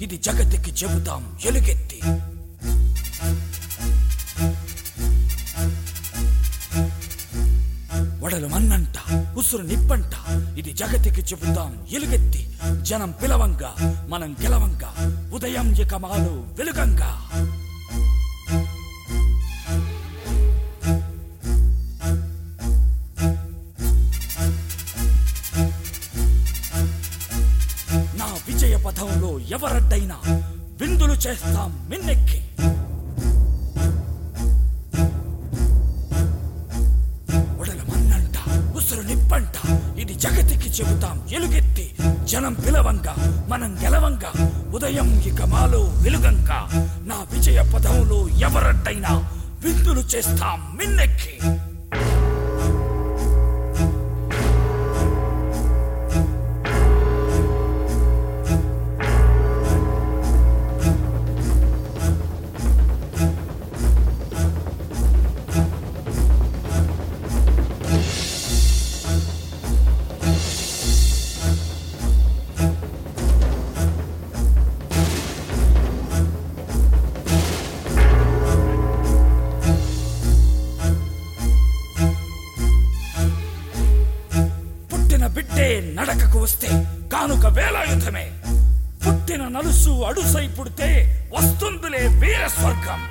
ఇది జగతికి చెబుతాం ఎలుగెత్తి వడలు మన్నంట ఉసురు నిప్పంట ఇది జగతికి చెబుతాం ఎలుగెత్తి జనం పిలవంగా మనం గెలవంగా ఉదయం ఇక మాలు వెలుగంగా నా విజయ పథంలో ఎవరడ్డైనా విందులు చేస్తాం మిన్నెక్కి ఒడల మన్నంట ఉసురు నిప్పంట ఇది జగతికి చెబుతాం ఎలుగెత్తి జనం పిలవంగా మనం గెలవంగా ఉదయం ఇక మాలో వెలుగంగా నా విజయ పథంలో ఎవరడ్డైనా విందులు చేస్తాం మిన్నెక్కి పుట్టిన బిడ్డే నడకకు వస్తే కానుక వేలాయుధమే పుట్టిన నలుసు అడుసై పుడితే వస్తుందిలే వీర స్వర్గం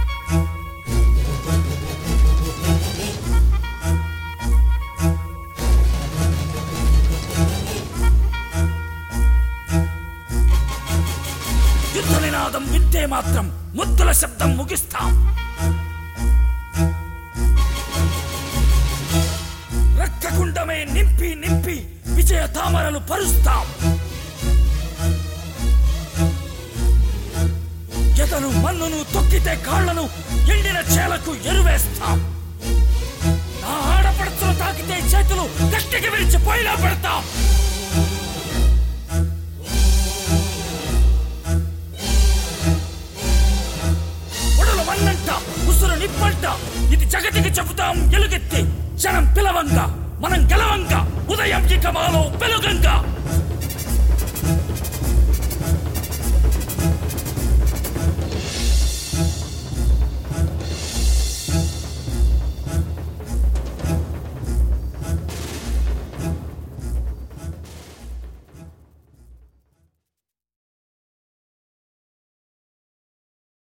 యుద్ధ నినాదం వింటే మాత్రం ముద్దుల శబ్దం ముగిస్తాం రక్తకుండమే నింపి నింపి విజయ తామరలు పరుస్తాం ఎదను మన్నును తొక్కితే కాళ్లను ఎండిన చేలకు ఎరువేస్తాం నా ఆడపడుచులు తాకితే చేతులు గట్టికి విరిచి పోయినా పెడతాం ఒడలు మన్నంట ఉసురు నిప్పంట ఇది జగతికి చెబుతాం ఎలుగెత్తి జనం పిలవంగా మనం గెలవంగా ఉదయం ఇక మాలో వెలుగంగా